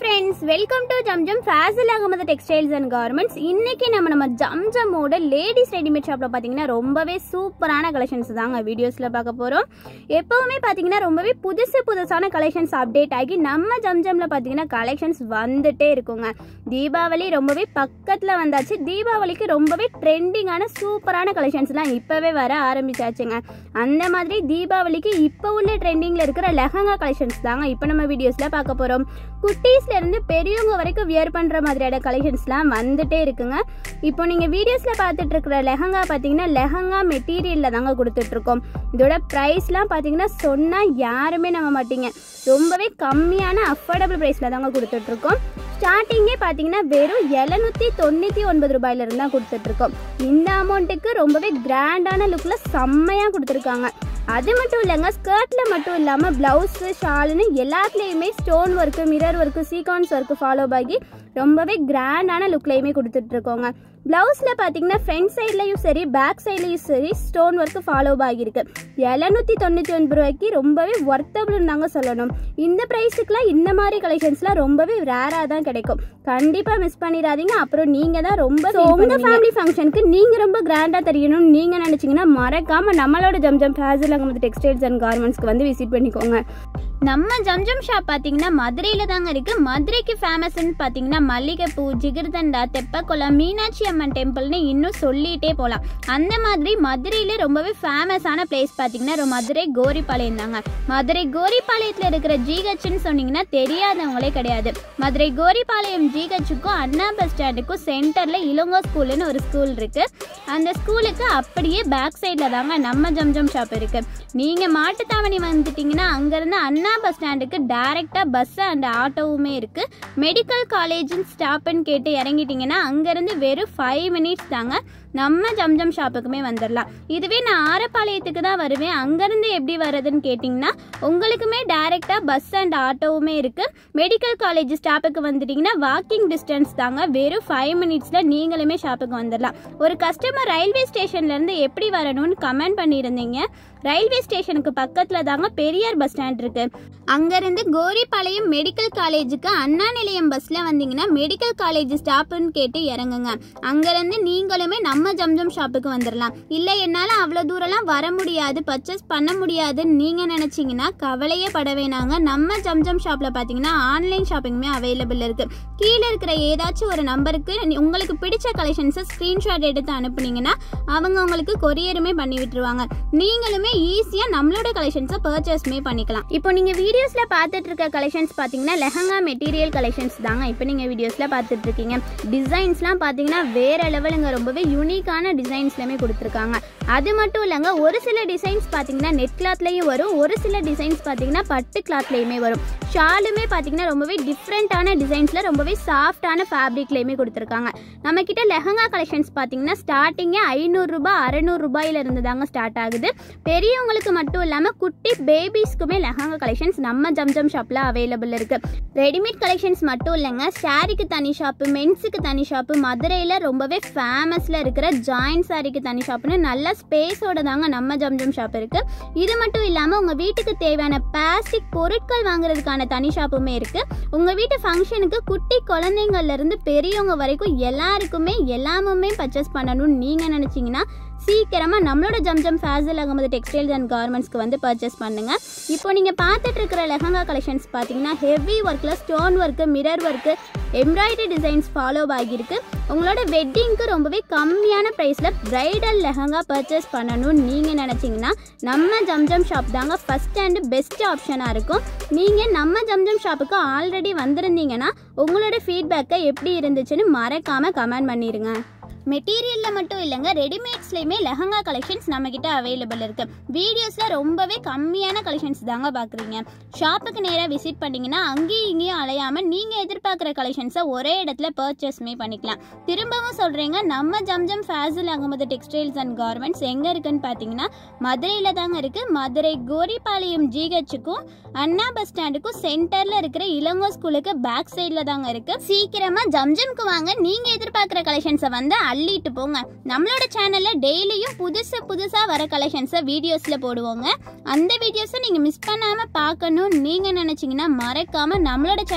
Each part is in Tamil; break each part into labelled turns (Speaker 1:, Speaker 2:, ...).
Speaker 1: friends welcome to Zamzam Faisal Ahmed textiles and garments இன்னைக்கு நம்ம நம்ம ஜம்ஜமோட லேடிஸ் ரெடிமேட் ஷாப்பில் பார்த்தீங்கன்னா ரொம்பவே சூப்பரான கலெக்ஷன்ஸ் தாங்க வீடியோஸில் பார்க்க போகிறோம் எப்போவுமே பார்த்தீங்கன்னா ரொம்பவே புதுசு புதுசான கலெக்ஷன்ஸ் அப்டேட் ஆகி நம்ம ஜம்ஜமில் பார்த்தீங்கன்னா கலெக்ஷன்ஸ் வந்துட்டே இருக்குங்க தீபாவளி ரொம்பவே பக்கத்தில் வந்தாச்சு தீபாவளிக்கு ரொம்பவே ட்ரெண்டிங்கான சூப்பரான கலெக்ஷன்ஸ்லாம் இப்போவே வர ஆரம்பிச்சாச்சுங்க அந்த மாதிரி தீபாவளிக்கு இப்போ உள்ள ட்ரெண்டிங்கில் இருக்கிற லெஹங்கா கலெக்ஷன்ஸ் தாங்க இப்போ நம்ம வீடியோஸில் பார்க்க போகிறோம் குட்டீஸ்ல இருந்து பெரியவங்க வரைக்கும் வியர் பண்ற மாதிரியான கலெக்ஷன்ஸ்லாம் வந்துட்டே இருக்குங்க இப்போ நீங்க வீடியோஸ்ல பார்த்துட்டு இருக்கிற லெஹங்கா பாத்தீங்கன்னா லெஹங்கா மெட்டீரியல்ல தாங்க கொடுத்துட்டு இருக்கோம் இதோட ப்ரைஸ்லாம் பாத்தீங்கன்னா சொன்னா யாருமே நம்ப மாட்டீங்க ரொம்பவே கம்மியான அஃபோர்டபுள் ப்ரைஸ்ல தாங்க கொடுத்துட்டு இருக்கோம் ஸ்டார்டிங்கே பார்த்தீங்கன்னா வெறும் எழுநூத்தி தொண்ணூற்றி ஒன்பது ரூபாயில இருந்து தான் கொடுத்துட்டு இருக்கோம் இந்த அமௌண்ட்டுக்கு ரொம்பவே கிராண்டான லுக்ல செம்மையா கொடுத்துருக்காங்க அது மட்டும் இல்லைங்க ஸ்கர்ட்ல மட்டும் இல்லாமல் ப்ளவுஸு ஷாலுன்னு எல்லாத்துலேயுமே stone work mirror work sequence work follow ஆகி ரொம்பவே கிராண்டான லுக்லையுமே கொடுத்துட்டு இருக்கோங்க ப்ளவுஸில் பார்த்தீங்கன்னா ஃப்ரண்ட் சைட்லையும் சரி பேக் சைட்லையும் சரி ஸ்டோன் ஒர்க்கு ஃபாலோ ஆகியிருக்கு எழுநூற்றி தொண்ணூற்றி ஒன்பது ரூபாய்க்கு ரொம்பவே ஒர்த்தபிள்னு தாங்க சொல்லணும் இந்த ப்ரைஸுக்குலாம் இந்த மாதிரி கலெக்ஷன்ஸ்லாம் ரொம்பவே ரேராக தான் கிடைக்கும் கண்டிப்பாக மிஸ் பண்ணிடாதீங்க அப்புறம் நீங்கள் தான் ரொம்ப உங்கள் ஃபேமிலி ஃபங்க்ஷனுக்கு நீங்கள் ரொம்ப கிராண்டாக தெரியணும்னு நீங்கள் நினச்சிங்கன்னா மறக்காமல் நம்மளோட ஜம்ஜம் ஃபேசில் அகமது டெக்ஸ்டைல்ஸ் அண்ட் கார்மெண்ட்ஸ்க்கு வந்து விசிட் பண்ணிக்கோங்க நம்ம ஜம்ஜம் ஷாப் பார்த்தீங்கன்னா மதுரையில் தாங்க இருக்கு மதுரைக்கு ஃபேமஸ்ன்னு பார்த்தீங்கன்னா மல்லிகைப்பூ ஜிகிர்தண்டா தெப்பக்குளம் மீனாட்சி அம்மன் டெம்பிள்னு இன்னும் சொல்லிட்டே போகலாம் அந்த மாதிரி மதுரையில ரொம்பவே ஃபேமஸான பிளேஸ் பார்த்தீங்கன்னா ஒரு மதுரை கோரிப்பாளையம் தாங்க மதுரை கோரிப்பாளையத்தில் இருக்கிற ஜிஹெச்னு சொன்னீங்கன்னா தெரியாதவங்களே கிடையாது மதுரை கோரிப்பாளையம் ஜிஹெச்சுக்கும் அண்ணா பஸ் ஸ்டாண்டுக்கும் சென்டரில் இளங்கோ ஸ்கூல்னு ஒரு ஸ்கூல் இருக்கு அந்த ஸ்கூலுக்கு அப்படியே பேக் சைடில் தாங்க நம்ம ஜம்ஜம் ஷாப் இருக்கு நீங்கள் மாட்டுத்தாவணி வந்துட்டீங்கன்னா அங்கேருந்து அண்ணா பஸ் ஸ்டாண்டுக்கு டைரெக்டாக பஸ் அண்ட் ஆட்டோவுமே இருக்கு மெடிக்கல் காலேஜின் ஸ்டாப்னு கேட்டு இறங்கிட்டீங்கன்னா அங்கேருந்து வெறும் ஃபைவ் மினிட்ஸ் தாங்க நம்ம ஜம்ஜம் ஷாப்புக்குமே வந்துடலாம் இதுவே நான் ஆரப்பாளையத்துக்கு தான் வருவேன் அங்கேருந்து எப்படி வர்றதுன்னு கேட்டிங்கன்னா உங்களுக்குமே டைரெக்டாக பஸ் அண்ட் ஆட்டோவுமே இருக்குது மெடிக்கல் காலேஜ் ஸ்டாப்புக்கு வந்துட்டிங்கன்னா வாக்கிங் டிஸ்டன்ஸ் தாங்க வெறும் ஃபைவ் மினிட்ஸில் நீங்களுமே ஷாப்புக்கு வந்துடலாம் ஒரு கஸ்டமர் ரயில்வே ஸ்டேஷன்லேருந்து எப்படி வரணும்னு கமெண்ட் பண்ணியிருந்தீங்க ரயில்வே ஸ்டேஷனுக்கு பக்கத்தில் தாங்க பெரியார் பஸ் ஸ்டாண்ட் இருக்கு அங்கேருந்து கோரிப்பாளையம் மெடிக்கல் காலேஜுக்கு அண்ணா நிலையம் பஸ்ஸில் வந்தீங்கன்னா மெடிக்கல் காலேஜ் ஸ்டாப்புன்னு கேட்டு இறங்குங்க அங்கேருந்து நீங்களுமே நம்ம ஜம்ஜம் ஷாப்புக்கு வந்துடலாம் இல்லை என்னால் அவ்வளோ தூரம்லாம் வர முடியாது பர்ச்சேஸ் பண்ண முடியாதுன்னு நீங்கள் நினச்சிங்கன்னா கவலையே பட வேணாங்க நம்ம ஜம்ஜம் ஷாப்பில் பார்த்தீங்கன்னா ஆன்லைன் ஷாப்பிங்குமே அவைலபிள் இருக்குது கீழே இருக்கிற ஏதாச்சும் ஒரு நம்பருக்கு நீ- உங்களுக்கு பிடிச்ச கலெக்ஷன்ஸை ஸ்க்ரீன்ஷாட் எடுத்து அனுப்புனீங்கன்னா அவங்க உங்களுக்கு கொரியருமே பண்ணி விட்டுருவாங்க நீங்களுமே ஈஸியாக நம்மளோட கலெக்ஷன்ஸை பர்ச்சேஸ்மே பண்ணிக்கலாம் இப்போ நீங்கள் வீடியோஸில் பார்த்துட்டு இருக்க கலெக்ஷன்ஸ் பார்த்தீங்கன்னா லெஹங்கா மெட்டீரியல் கலெக்ஷன்ஸ் தாங்க இப்போ நீங்கள் வீடியோஸில் பார்த்துட்டு இருக்கீங்க டிசைன்ஸ்லாம் பார்த்தீங்கன்னா வேற லெவலுங்க ரொம்பவே யூனிக்கான டிசைன்ஸ்லையுமே கொடுத்துருக்காங்க அது மட்டும் இல்லைங்க ஒரு சில டிசைன்ஸ் பார்த்தீங்கன்னா நெட் கிளாத்லேயும் வரும் ஒரு சில டிசைன்ஸ் பார்த்தீங்கன்னா பட்டு கிளாத்லேயுமே வரும் ஷாலுமே பார்த்தீங்கன்னா ரொம்பவே டிஃப்ரெண்ட்டான டிசைன்ஸில் ரொம்பவே சாஃப்டான ஃபேப்ரிக்லேயுமே கொடுத்துருக்காங்க நம்ம கிட்ட லெஹங்கா கலெக்ஷன்ஸ் பார்த்தீங்கன்னா ஸ்டார்டிங்கே ஐநூறுரூபா அறநூறுபாயில இருந்து தாங்க ஸ்டார்ட் ஆகுது பெரியவங்களுக்கு மட்டும் இல்லாமல் குட்டி பேபிஸ்க்குமே லெஹங்கா கலெக்ஷன்ஸ் நம்ம ஜம்ஜம் ஷாப்பில் அவைலபிள் இருக்குது ரெடிமேட் கலெக்ஷன்ஸ் மட்டும் இல்லைங்க சாரிக்கு தனி ஷாப்பு மென்ஸுக்கு தனி ஷாப்பு மதுரையில் ரொம்பவே ஃபேமஸில் இருக்கிற ஜாயின்ட் சாரிக்கு தனி ஷாப்புன்னு நல்ல ஸ்பேஸோட தாங்க நம்ம ஜம்ஜம் ஷாப் இருக்குது இது மட்டும் இல்லாமல் உங்கள் வீட்டுக்கு தேவையான பிளாஸ்டிக் பொருட்கள் வாங்குறதுக்கான தனி ஷாப்புமே இருக்குது உங்கள் வீட்டு ஃபங்க்ஷனுக்கு குட்டி குழந்தைங்கள்ல இருந்து பெரியவங்க வரைக்கும் எல்லாருக்குமே எல்லாமுமே பர்ச்சேஸ் பண்ணணும்னு நீங்கள் நினச்சிங்கன்னா சீக்கிரமாக நம்மளோட ஜம்ஜம் ஃபேசல் அகமது டெக்ஸ்டைல்ஸ் அண்ட் கார்மெண்ட்ஸ்க்கு வந்து பர்ச்சேஸ் பண்ணுங்க இப்போ நீங்கள் பார்த்துட்டு இருக்கிற லெஹங்கா கலெக்ஷன்ஸ் பார்த்தீங்கன்னா ஹெவி ஒர்க்கில் stone work mirror work embroidery designs follow ஆகியிருக்கு உங்களோட வெட்டிங்க்கு ரொம்பவே கம்மியான ப்ரைஸில் பிரைடல் லெஹங்கா பர்ச்சேஸ் பண்ணணும்னு நீங்கள் நினச்சிங்கன்னா நம்ம ஜம்ஜம் ஷாப் தாங்க ஃபஸ்ட் அண்ட் பெஸ்ட் ஆப்ஷனாக இருக்கும் நீங்கள் நம்ம ஜம்ஜம் ஷாப்புக்கு ஆல்ரெடி வந்திருந்தீங்கன்னா உங்களோட ஃபீட்பேக்கை எப்படி இருந்துச்சுன்னு மறக்காமல் கமெண்ட் பண்ணிடுங்க மெட்டீரியலில் மட்டும் இல்லைங்க ரெடிமேட்ஸ்லையுமே லெஹங்கா கலெக்ஷன்ஸ் நம்மக்கிட்ட அவைலபிள் இருக்கு வீடியோஸில் ரொம்பவே கம்மியான கலெக்ஷன்ஸ் தாங்க பார்க்குறீங்க ஷாப்புக்கு நேராக விசிட் பண்ணிங்கன்னா அங்கேயும் இங்கேயும் அலையாமல் நீங்கள் எதிர்பார்க்குற கலெக்ஷன்ஸை ஒரே இடத்துல பர்ச்சேஸ்மே பண்ணிக்கலாம் திரும்பவும் சொல்கிறேங்க நம்ம Zamzam Faisal Ahmed textiles and garments எங்கே இருக்குன்னு பார்த்தீங்கன்னா மதுரையில் தாங்க இருக்குது மதுரை கோரிப்பாளையம் ஜிஹெச்சுக்கும் அண்ணா பஸ் ஸ்டாண்டுக்கும் சென்டரில் இருக்கிற இளங்கோ ஸ்கூலுக்கு பேக் சைடில் தாங்க இருக்குது சீக்கிரமாக ஜம்ஜம்க்கு வாங்க நீங்கள் எதிர்பார்க்குற கலெக்ஷன்ஸை வந்து அள்ளிட்டு போங்க நம்மளோட சேனல்ல டெய்லியும் புதுசு புதுசா வர கலெக்ஷன்ஸை வீடியோஸ்ல போடுவோங்க அந்த வீடியோஸை நீங்க மிஸ் பண்ணாம பார்க்கணும்னு நீங்க நினைச்சீங்கன்னா மறக்காம நம்மளோட சேனல்ல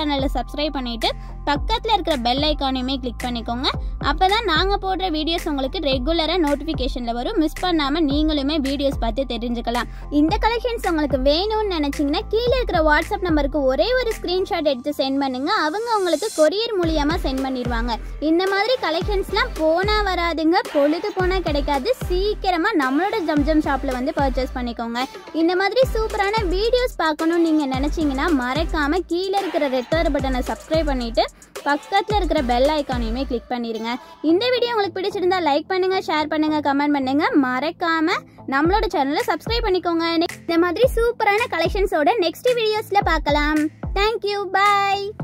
Speaker 1: சப்ஸ்கிரைப் பண்ணிவிட்டு பக்கத்தில் இருக்கிற பெல் ஐக்கானையுமே கிளிக் பண்ணிக்கோங்க அப்போ தான் நாங்கள் போடுற வீடியோஸ் உங்களுக்கு ரெகுலராக நோட்டிஃபிகேஷனில் வரும் மிஸ் பண்ணாமல் நீங்களுமே வீடியோஸ் பார்த்து தெரிஞ்சுக்கலாம் இந்த கலெக்ஷன்ஸ் உங்களுக்கு வேணும்னு நினச்சிங்கன்னா கீழே இருக்கிற வாட்ஸ்அப் நம்பருக்கு ஒரே ஒரு ஸ்க்ரீன்ஷாட் எடுத்து சென்ட் பண்ணுங்க அவங்க உங்களுக்கு கொரியர் மூலியமாக சென்ட் பண்ணிடுவாங்க இந்த மாதிரி கலெக்ஷன்ஸ்லாம் போனால் வராதுங்க பொழுது போனால் கிடைக்காது சீக்கிரமாக நம்மளோட ஜம்ஜம் ஷாப்பில் வந்து பர்ச்சேஸ் பண்ணிக்கோங்க இந்த மாதிரி சூப்பரான வீடியோஸ் பார்க்கணும்னு நீங்கள் நினச்சிங்கன்னா மறக்காமல் கீழே இருக்கிற ரெட் கலர் பட்டனை சப்ஸ்கிரைப் பண்ணிவிட்டு பக்கத்தில் இருக்கிற பெல் ஐக்கானையுமே கிளிக் பண்ணிடுங்க இந்த வீடியோ உங்களுக்கு பிடிச்சிருந்தா லைக் பண்ணுங்க ஷேர் பண்ணுங்க கமெண்ட் பண்ணுங்க மறக்காம நம்மளோட சேனலை சப்ஸ்கிரைப் பண்ணிக்கோங்க Next- இந்த மாதிரி சூப்பரான கலெக்ஷன்ஸோட நெக்ஸ்ட் வீடியோஸ்ல பார்க்கலாம் தேங்க்யூ பை